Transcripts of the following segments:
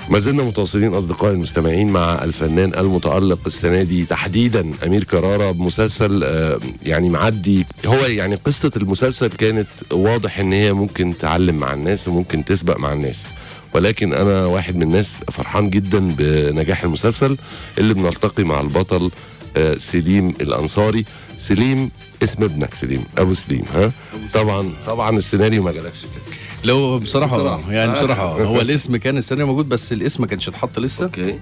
ما زلنا متواصلين اصدقائي المستمعين مع الفنان المتالق السنه دي تحديدا امير كراره بمسلسل آه، يعني معدي هو يعني قصه المسلسل كانت واضح ان هي ممكن تعلم مع الناس وممكن تسبق مع الناس ولكن انا واحد من الناس فرحان جدا بنجاح المسلسل اللي بنلتقي مع البطل آه، سليم الانصاري سليم اسم ابنك سليم ابو سليم ها طبعا طبعا السيناريو ما جالكش كده لو بصراحه بصراحة. آه، يعني بصراحه آه، هو الاسم كان السنه موجود بس الاسم ما كانش اتحط لسه اوكي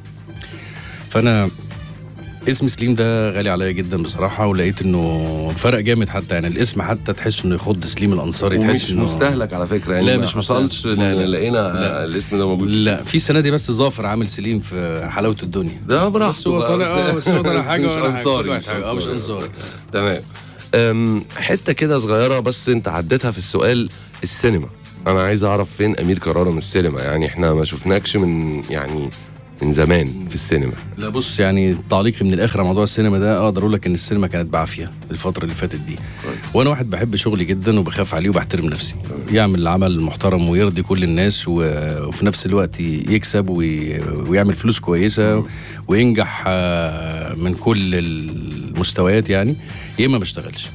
فانا اسم سليم ده غالي عليا جدا بصراحه ولقيت انه فرق جامد حتى يعني الاسم حتى تحس انه يخض سليم الانصاري تحس ومش انه مستهلك على فكره يعني لا، ما مش حصلش مستهلك. ان لا، لا. لقينا لا. الاسم ده موجود لا في السنه دي بس ظافر عامل سليم في حلاوه الدنيا ده براحته بس هو بقى، طالع اه بس هو طالع حاجه مش ولا حاجة. انصاري كل واحد حاجة. اه مش انصاري تمام أم، حته كده صغيره بس انت عديتها في السؤال السينما انا عايز اعرف فين امير كرارة من السينما يعني احنا ما شفناكش من يعني من زمان في السينما لا بص يعني تعليقي من الاخر على موضوع السينما ده اقدر اقول لك ان السينما كانت بعافيه الفتره اللي فاتت دي وانا واحد بحب شغلي جدا وبخاف عليه وبحترم نفسي يعمل العمل محترم ويرضي كل الناس و... وفي نفس الوقت يكسب وي... ويعمل فلوس كويسه وينجح آه، من كل المستويات يعني يا اما ما اشتغلش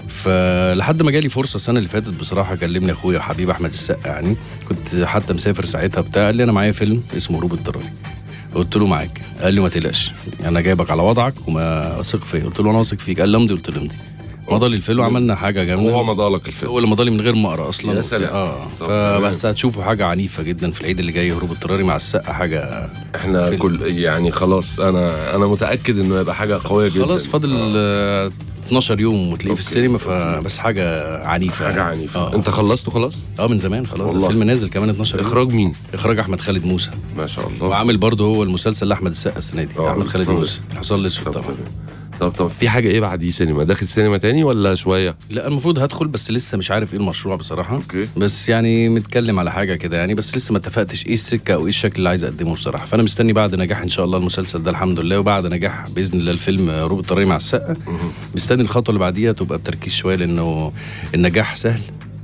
فلحد ما جالي فرصه السنه اللي فاتت بصراحه كلمني اخويا حبيب احمد السقا يعني كنت حتى مسافر ساعتها بتاع قال لي انا معايا فيلم اسمه هروب اضطراري قلت له معاك قال لي ما تقلقش انا جايبك على وضعك وما اثق فيا قلت له انا واثق فيك قال لي امضي قلت له امضي مضى لي الفيلم وعملنا حاجه جامده هو مضالك الفيلم هو اللي مضى لي من غير ما اقرا اصلا يا سلام. اه طب فبس هتشوفوا حاجه عنيفه جدا في العيد اللي جاي هروب اضطراري مع السقا حاجه احنا فيلم. كل يعني خلاص انا انا متاكد انه هيبقى حاجه قويه جدا خلاص فاضل آه، 12 يوم وتلاقيه في أوكي. السينما فبس حاجه عنيفه حاجه يعني. عنيفه اه انت خلصته خلاص اه من زمان خلاص والله. الفيلم نازل كمان 12 يوم اخراج مين اخراج احمد خالد موسى ما شاء الله وعامل برضه هو المسلسل لاحمد السقا السنه دي اه، احمد خالد الحصان موسى الحصان الاسود طب طبعا طب طب في حاجه ايه بعديه سينما داخل سينما تاني ولا شويه لا المفروض هدخل بس لسه مش عارف ايه المشروع بصراحه اوكي. بس يعني متكلم على حاجه كده يعني بس لسه ما اتفقتش ايه السكه او ايه الشكل اللي عايز اقدمه بصراحه فانا مستني بعد نجاح ان شاء الله المسلسل ده الحمد لله وبعد نجاح باذن الله الفيلم روب الطريق مع السقا مستني الخطوه اللي بعديها تبقى بتركيز شويه لانه النجاح سهل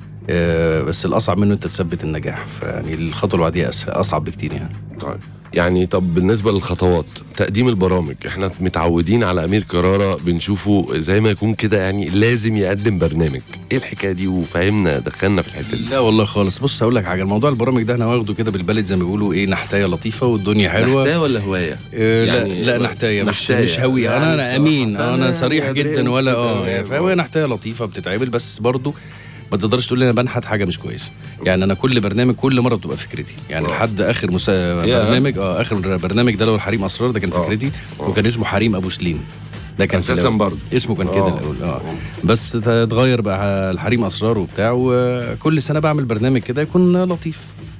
آه، بس الاصعب منه انت تثبت النجاح فيعني الخطوه اللي بعديها أس- اصعب بكتير يعني طيب يعني طب بالنسبه للخطوات تقديم البرامج احنا متعودين على امير كرارة بنشوفه زي ما يكون كده يعني لازم يقدم برنامج ايه الحكايه دي وفهمنا دخلنا في الحته دي لا والله خالص بص هقول لك حاجه الموضوع البرامج ده انا واخده كده بالبلد زي ما بيقولوا ايه نحتايه لطيفه والدنيا حلوه نحتايه ولا هوايه آه، يعني لا لا نحتايه مش نحتاية. مش هويه يعني انا انا صراحة امين أنا انا صريح يعني جدا ولا اه تمام. يعني فهو نحتايه لطيفه بتتعمل بس برضو ما تقدرش تقول لي انا بنحت حاجه مش كويسه يعني انا كل برنامج كل مره بتبقى فكرتي يعني آه. لحد اخر مسا... برنامج اه اخر برنامج ده اللي هو الحريم اسرار ده كان آه. فكرتي آه. وكان اسمه حريم ابو سليم ده كان في أساساً الأول. برضه. اسمه كان كده آه. الاول اه بس اتغير بقى الحريم اسرار وبتاع وكل سنه بعمل برنامج كده يكون لطيف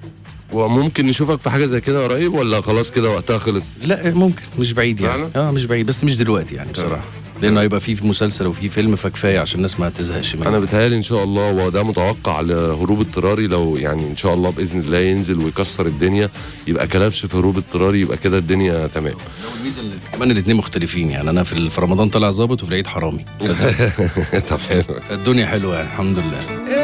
وممكن نشوفك في حاجه زي كده قريب ولا خلاص كده وقتها خلص لا ممكن مش بعيد يعني فعلا؟ اه مش بعيد بس مش دلوقتي يعني بصراحه لانه هيبقى في مسلسل وفي فيلم فكفايه عشان الناس ما تزهقش منه انا بتهيالي ان شاء الله وده متوقع لهروب اضطراري لو يعني ان شاء الله باذن الله ينزل ويكسر الدنيا يبقى كلبش في هروب اضطراري يبقى كده الدنيا تمام الميزه ان كمان الاثنين مختلفين يعني انا في في رمضان طالع ظابط وفي العيد حرامي طب حلو فالدنيا حلوه يعني الحمد لله